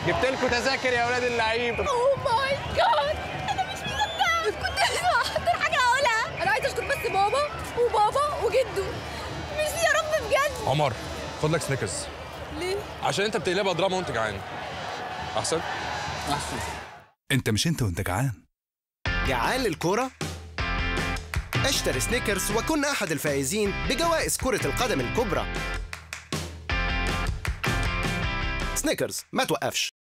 جبت لكم تذاكر يا اولاد اللعيبه اوه ماي جاد انا مش مصدقه كنت لسه احضر حاجه اقولها انا عايزه اشكر بس بابا وبابا وجده مش يا رب بجد عمر خد لك سنيكرز ليه عشان انت بتقلبها دراما وانت جعان احسن انت مش انت وانت جعان جعان للكرة؟ اشتري سنيكرز وكن أحد الفائزين بجوائز كرة القدم الكبرى سنيكرز ما توقفش